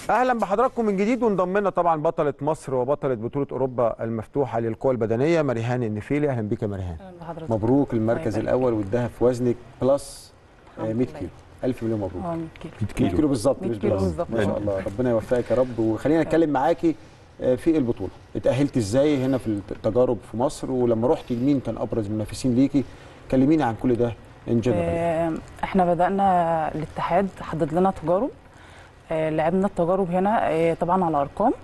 اهلا بحضراتكم من جديد وانضم لنا طبعا بطله مصر وبطله بطوله اوروبا المفتوحه للقوى البدنيه مريهان النفيلي اهلا بيك يا مريهان أهلاً بحضرتك. مبروك المركز يبارك. الاول والذهب في وزنك بلس آه، الحمد 100 لله. كيلو الف مليون مبروك اه 100 كيلو 100 100 كيلو بالظبط 100 مش كيلو بلس بالظبط. ما شاء الله ربنا يوفقك يا رب وخلينا نتكلم معاكي آه، في البطوله اتاهلت ازاي هنا في التجارب في مصر ولما رحتي مين كان ابرز المنافسين ليكي كلميني عن كل ده ان جنرال آه، احنا بدانا الاتحاد حدد لنا تجارب آه، لعبنا التجارب هنا آه، طبعا على ارقام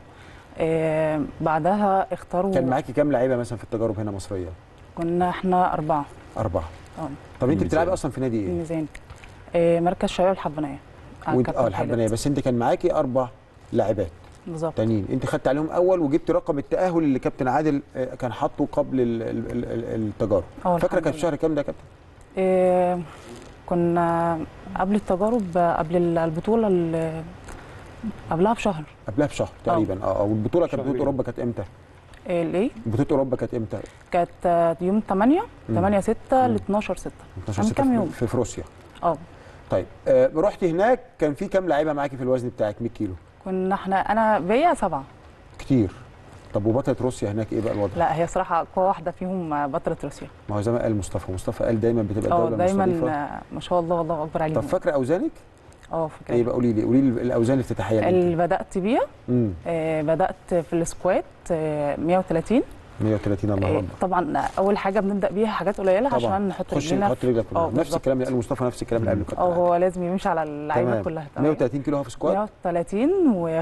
آه، بعدها اختاروا كان معاكي كام لعيبه مثلا في التجارب هنا مصريه كنا احنا اربعه اربعه اه طب انت الميزان. بتلعبي اصلا في نادي ايه الميزان آه، مركز شباب الحبانيه على وانت كابتن اه الحبانيه خالد. بس انت كان معاكي اربع لاعبات بالظبط تانيين انت خدت عليهم اول وجبت رقم التاهل اللي كابتن عادل آه، كان حاطه قبل ال- ال- ال- ال- التجارب اه فاكره الحمد كان في لله. شهر كام ده يا كابتن آه، كنا قبل التجارب آه، قبل البطوله ال- قبلها بشهر قبلها بشهر تقريبا اه اه والبطوله كانت بطوله شهرين. اوروبا كانت امتى آه، ليه بطوله اوروبا كانت امتى كانت آه، يوم 8 مم. 8 6 مم. ل 12 6 12 من ستة كام في- يوم. في, في روسيا اه طيب آه رحتي هناك كان في كام لعيبه معاكي في الوزن بتاعك 100 كيلو كنا احنا انا بيا سبعه كتير طب وبطله روسيا هناك ايه بقى الوضع لا هي صراحه قوه واحده فيهم آه، بطله روسيا ما هو زي ما قال مصطفى مصطفى قال دايما بتبقى اه الدوله دايما المستضيفه آه، ما شاء الله والله اكبر طب عليهم فاكره اوزانك اه ايه فاكره بقى قولي لي قولي لي الاوزان الافتتاحيه اللي اللي بدات بيها امم آه، بدات في السكوات آه، 130 130 الله آه، اكبر طبعا اول حاجه بنبدا بيها حاجات قليله طبعا. عشان نحط تخش رجلينا نحط رجلك في اه الأرض. نفس بالظبط. الكلام اللي قاله مصطفى نفس الكلام اللي قبل كده اه هو لازم يمشي على اللعيبه تمام. كلها تمام 130 كيلو في سكوات 130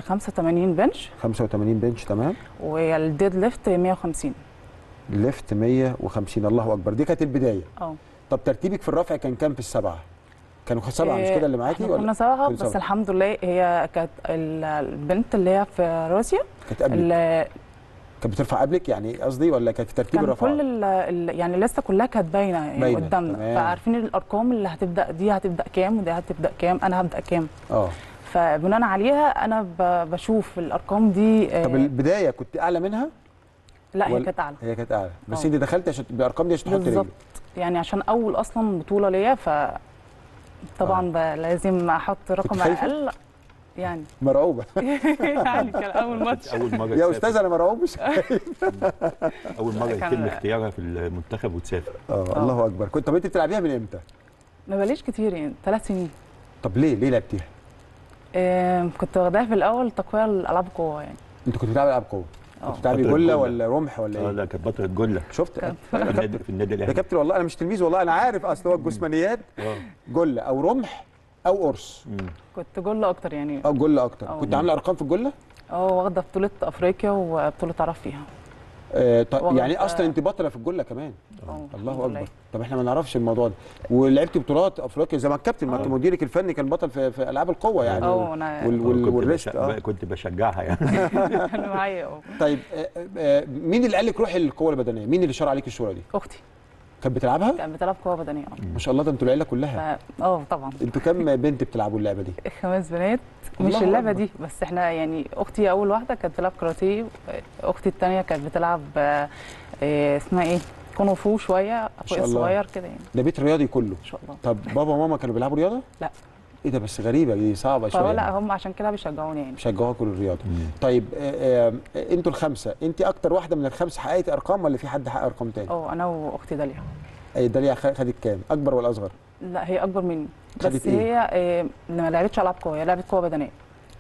و85 بنش 85 بنش تمام والديد ليفت 150 ليفت 150 الله اكبر دي كانت البدايه اه طب ترتيبك في الرفع كان كام في السبعه كانوا سبعه مش إيه، كده اللي معاكي احنا كنا ولا سبعه كنتوا بس سبعة؟ الحمد لله هي كانت ال- البنت اللي هي في روسيا كانت قبلك اللي كانت بترفع قبلك يعني قصدي ولا كانت في ترتيب كان الرفع كل ال ال يعني لسه كلها كانت باينه يعني باينة، قدامنا تمام. فعارفين الارقام اللي هتبدا دي هتبدا كام ودي هتبدا كام انا هبدا كام اه فبناء عليها انا ب- بشوف الارقام دي آه، طب البدايه كنت اعلى منها لا هي ولا- كانت اعلى هي كانت اعلى بس آه. انت دخلت عشان بالارقام دي عشان تحط بالظبط رجلك يعني عشان اول اصلا بطوله ليا ف طبعا ب- لازم احط رقم خايفة؟ اقل يعني مرعوبه يعني كان اول ماتش اول مره يا تسافر. استاذ انا مرعوب مش اول مره كان- يتم اختيارها في المنتخب وتسافر اه الله اكبر كنت طب انت بتلعبيها من امتى ما بقاليش كتير يعني ثلاث سنين طب ليه ليه لعبتيها آه، كنت واخداها في الاول تقويه الالعاب قوه يعني انت كنت بتلعبي العاب قوه اه كنت بتلعبي بطل جله جلة. ولا رمح ولا اه ايه لا كانت بطله جله شفت كان- في النادي في النادي يا الاهلي كابتن والله انا مش تلميذ والله انا عارف اصل هو الجسمانيات اه جله او رمح او قرص مم. كنت جله اكتر يعني او جله اكتر أو. كنت عامله ارقام في الجله اه واخده بطوله افريقيا وبطوله عرب فيها آه طب واخدة- يعني اصلا انت بطله في الجله كمان اه الله الحمد لله. اكبر طب احنا ما نعرفش الموضوع ده ولعبت بطولات افريقيا زي ما الكابتن ما انت آه. مديرك الفني كان بطل في, في العاب القوه يعني اه انا وال وال كنت والريست بش- اه كنت بشجعها يعني انا معايا اه طيب آه آه مين اللي قال لك روحي للقوه البدنيه مين اللي شرع عليك الشوره دي اختي كانت بتلعبها كانت بتلعب قوه بدنيه اه ما شاء الله ده انتوا العيله كلها ف- اه طبعا انتوا كام بنت بتلعبوا اللعبه دي خمس بنات مش الله اللعبه أكبر. دي بس احنا يعني اختي اول واحده كانت بتلعب كاراتيه اختي الثانيه كانت بتلعب آه، آه، اسمها ايه كونغ فو شويه شاء اخويا الله. الصغير كده يعني ده بيت رياضي كله ان شاء الله طب بابا وماما كانوا بيلعبوا رياضه لا. ايه ده بس غريبه دي صعبه شويه فلا هم عشان كده بيشجعوني يعني بيشجعوكوا للرياضه مم. طيب آه آه انتوا الخمسه انت اكتر واحده من الخمسه حققتي ارقام ولا في حد حقق ارقام تاني اه انا واختي داليا اي داليا خ- خدت كام اكبر ولا اصغر لا هي اكبر مني خدت بس إيه؟ هي آه، ما لعبتش العاب قوه هي لعبت قوه بدنيه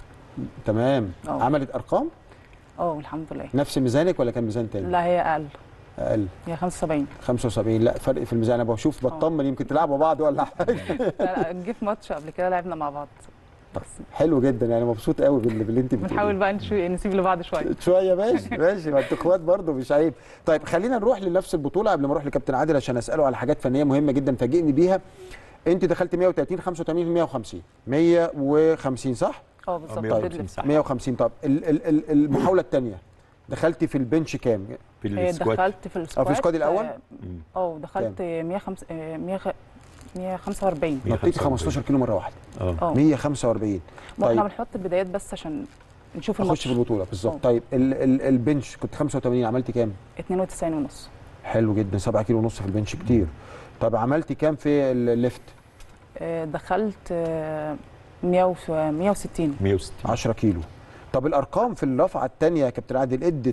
تمام أه. عملت ارقام اه الحمد لله نفس ميزانك ولا كان ميزان تاني لا هي اقل اقل هي 75 75 لا فرق في الميزان انا بشوف بطمن يمكن تلعبوا بعض ولا حاجه لا لا جه في ماتش قبل كده لعبنا مع بعض بس حلو جدا يعني مبسوط قوي باللي, باللي انت بتقوليه بنحاول بقى نشو- نسيب لبعض شويه شويه ماشي ماشي ما انتوا اخوات برضه مش عيب طيب خلينا نروح لنفس البطوله قبل ما اروح لكابتن عادل عشان اساله على حاجات فنيه مهمه جدا فاجئني بيها انت دخلت 130 85 150 150 صح اه بالظبط 150 ديد ليفت. صح 150 طب ال- ال- ال- المحاوله الثانيه دخلتي في البنش كام في آه، السكوات دخلت في السكوات السكواد الأول؟ اه مم. اه دخلت 105 آه، 100 145 نطيتي 15 كيلو مره واحده اه اه 145 ما احنا طيب. بنحط البدايات بس عشان نشوف اخش الماتش في البطوله بالظبط اه. طيب ال ال البنش كنت 85 عملتي كام 92 ونص حلو جدا 7 كيلو ونص في البنش كتير طب عملتي كام في الليفت آه، دخلت آه، 100 160 160 10 كيلو طب الارقام في الرفعه الثانيه يا كابتن عادل ادت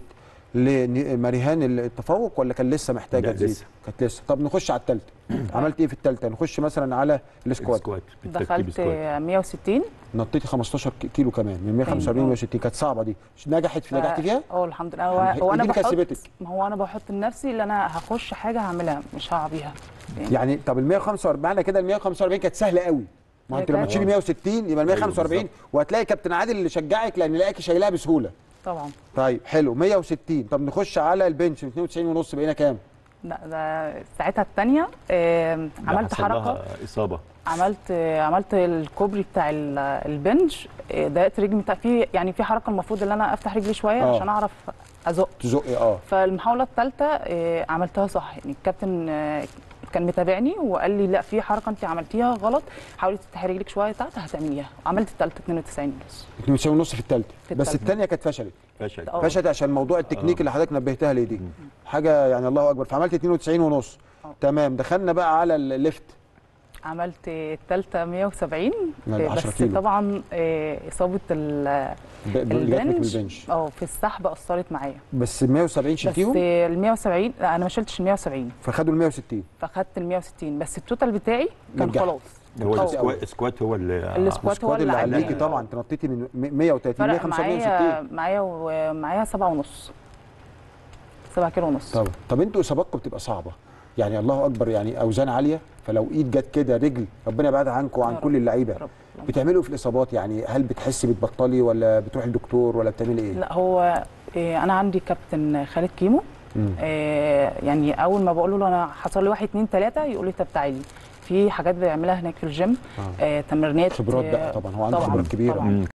لمريهان التفوق ولا كان لسه محتاجه لا، تزيد؟ لسه. كانت لسه طب نخش على الثالثه عملت ايه في الثالثه نخش مثلا على السكوات السكوات بالترتيب دخلت سكوات 160 نطيتي 15 كيلو كمان من 145 ل أيوة. 160 كانت صعبه دي نجحت في نجحت فيها اه الحمد لله هو, يعني هو دي انا اللي بحط كسبتك. ما هو انا بحط لنفسي اللي انا هخش حاجه هعملها مش هقع بيها يعني طب ال 145 معنى كده ال 145 كانت سهله قوي ما هي انت لما كانت- تشيلي 160 يبقى ال 145 بالظبط. وهتلاقي كابتن عادل اللي شجعك لان لاقيك شايلها بسهوله طبعا طيب حلو 160 طب نخش على البنش من 92 ونص بقينا كام؟ لا ده ساعتها الثانيه ده عملت حصل حركه لها اصابه عملت عملت الكوبري بتاع ال- البنج آه، ضايقت رجلي بتاع في يعني في حركه المفروض ان انا افتح رجلي شويه آه. عشان اعرف ازق تزقي اه فالمحاوله الثالثه عملتها صح يعني الكابتن آه، كان متابعني وقال لي لا في حركه انت عملتيها غلط حاولي تفتحي رجلك شويه تحت هتعمليها عملت الثالثه 92 ونص 92 ونص في الثالثه في بس التالتة. الثانيه كانت فشلت فشل آه. فشلت عشان موضوع التكنيك آه. اللي حضرتك نبهتها لي دي حاجه يعني الله اكبر فعملت 92 ونص آه. تمام دخلنا بقى على الليفت عملت الثالثه 170 يعني آه، 10 بس كيلو. طبعا آه، اصابه ال- ب- ب- اللي جات لك من البنج البنش اه في السحب اثرت معايا بس ال 170 بس شلتيهم ال 170 لا انا ما شلتش ال 170 فخدوا ال 160 فاخدت ال 160 بس التوتال بتاعي كان نجحت. خلاص هو أه. السكوات السكوات هو اللي السكوات هو السكواد اللي اللي عداني. عليكي طبعا انت نطيتي من 130 فرق 175 معايا 60 معايا ومعايا سبعة ونص سبعة كيلو ونص طبعا طب انتوا اصاباتكم بتبقى صعبه يعني الله اكبر يعني اوزان عاليه فلو ايد جت كده رجل ربنا يبعدها عنكم وعن يا كل رب. اللعيبه يا رب. بتعملوا إيه في الاصابات يعني هل بتحسي بتبطلي ولا بتروحي للدكتور ولا بتعملي ايه؟ لا هو إيه، انا عندي كابتن خالد كيمو مم. إيه، يعني اول ما بقول له انا حصل لي واحد اتنين تلاته يقول لي طب تعالي في حاجات بيعملها هناك في الجيم آه. آه، تمرينات خبرات بقى آه، طبعا هو عنده طبعاً، خبرات كبيره طبعاً. مم.